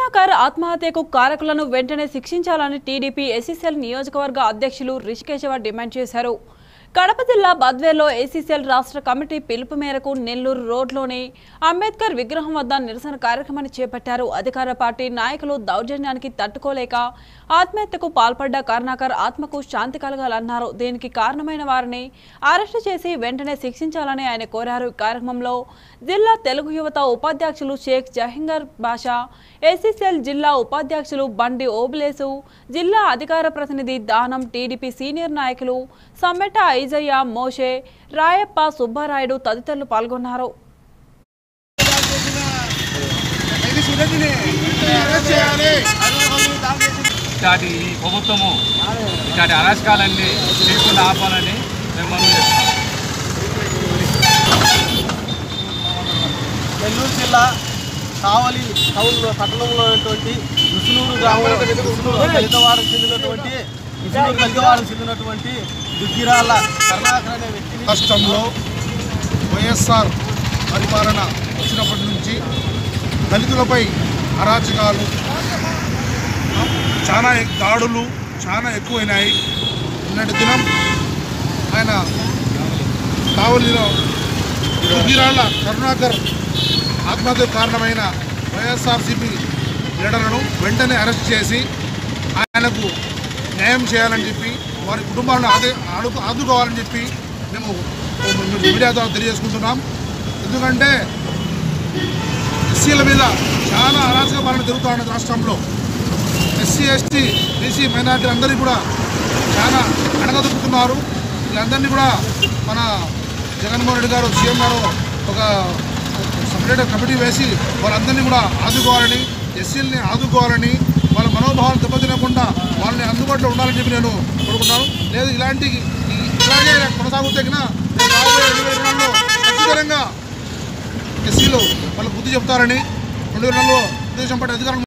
కరుణాకర్ ఆత్మహత్యకు కారకులను వెంటనే శిక్షించాలని టీడీపీ ఎస్సీసీఎల్ నియోజకవర్గ అధ్యక్షులు రిషికేశవ డిమాండ్ చేశారు కడప జిల్లా బద్వేల్లో ఏసీసీఎల్ రాష్ట్ర కమిటీ పిలుపు మేరకు నెల్లూరు రోడ్లోని అంబేద్కర్ విగ్రహం వద్ద నిరసన కార్యక్రమాన్ని చేపట్టారు అధికార పార్టీ నాయకులు దౌర్జన్యానికి తట్టుకోలేక ఆత్మహత్యకు పాల్పడ్డ కరుణాకర్ ఆత్మకు శాంతి కలగాలన్నారు దీనికి కారణమైన వారిని అరెస్టు చేసి వెంటనే శిక్షించాలని ఆయన కోరారు ఈ కార్యక్రమంలో జిల్లా తెలుగు యువత ఉపాధ్యక్షులు షేక్ జహంగర్ బాషా ఏసీసీఎల్ జిల్లా ఉపాధ్యక్షులు బండి ఓబులేసు జిల్లా అధికార ప్రతినిధి దానం టీడీపీ సీనియర్ నాయకులు సమ్మెట ఐజయ్య మోషే రాయప్ప సుబ్బారాయుడు తదితరులు పాల్గొన్నారు ఇట్లాంటి ఈ ప్రభుత్వము ఇట్లాంటి అరాచకాలన్నీ చేయకుండా ఆపాలని మేము మనం చేస్తున్నాం నెల్లూరు జిల్లా కావలి టౌన్ పట్టణంలో ఉన్నటువంటి విష్ణూరు గ్రామంలో విష్ణూరు దళితవాడకు చెందినటువంటి విష్ణూరు దళితవాడకు చెందినటువంటి దుగ్గిరాల కరుణాకర్ అనే వ్యక్తిని రాష్ట్రంలో వైఎస్ఆర్ పరిపాలన వచ్చినప్పటి నుంచి దళితులపై అరాచకాలు చాలా ఎక్- దాడులు చాలా ఎక్కువైనాయి నిన్నటి దినం ఆయన కావలిలో దుగ్గిరాల కరుణాకర్ ఆత్మహత్యకు కారణమైన వైఎస్ఆర్సీపీ లీడర్లను వెంటనే అరెస్ట్ చేసి ఆయనకు న్యాయం చేయాలని చెప్పి వారి కుటుంబాలను ఆదే ఆడు ఆదుకోవాలని చెప్పి మేము మీడియా ద్వారా తెలియజేసుకుంటున్నాం ఎందుకంటే ఎస్సీల మీద చాలా అరాచక పాలన జరుగుతూ ఉన్నది రాష్ట్రంలో ఎస్సీ ఎస్టీ బీసీ మైనార్టీ అందరినీ కూడా చాలా అడగదొక్కుతున్నారు వీళ్ళందరినీ కూడా మన జగన్మోహన్ రెడ్డి గారు సీఎం గారు ఒక సపరేట్ కమిటీ వేసి వాళ్ళందరినీ కూడా ఆదుకోవాలని ఎస్సీలని ఆదుకోవాలని వాళ్ళ మనోభావాలు దెబ్బతినకుండా వాళ్ళని అందుబాటులో ఉండాలని చెప్పి నేను కోరుకుంటున్నాను లేదు ఇలాంటి ఈ- ఇలాగే కొనసాగుతగిన రాబోయే రెండు వేల ఇరవై నాలుగులో ఖచ్చితంగా ఎస్సీలు వాళ్ళ బుద్ధి చెప్తారని రెండు వేల నాలుగులో తెలుగుదేశం పార్టీ అధికారం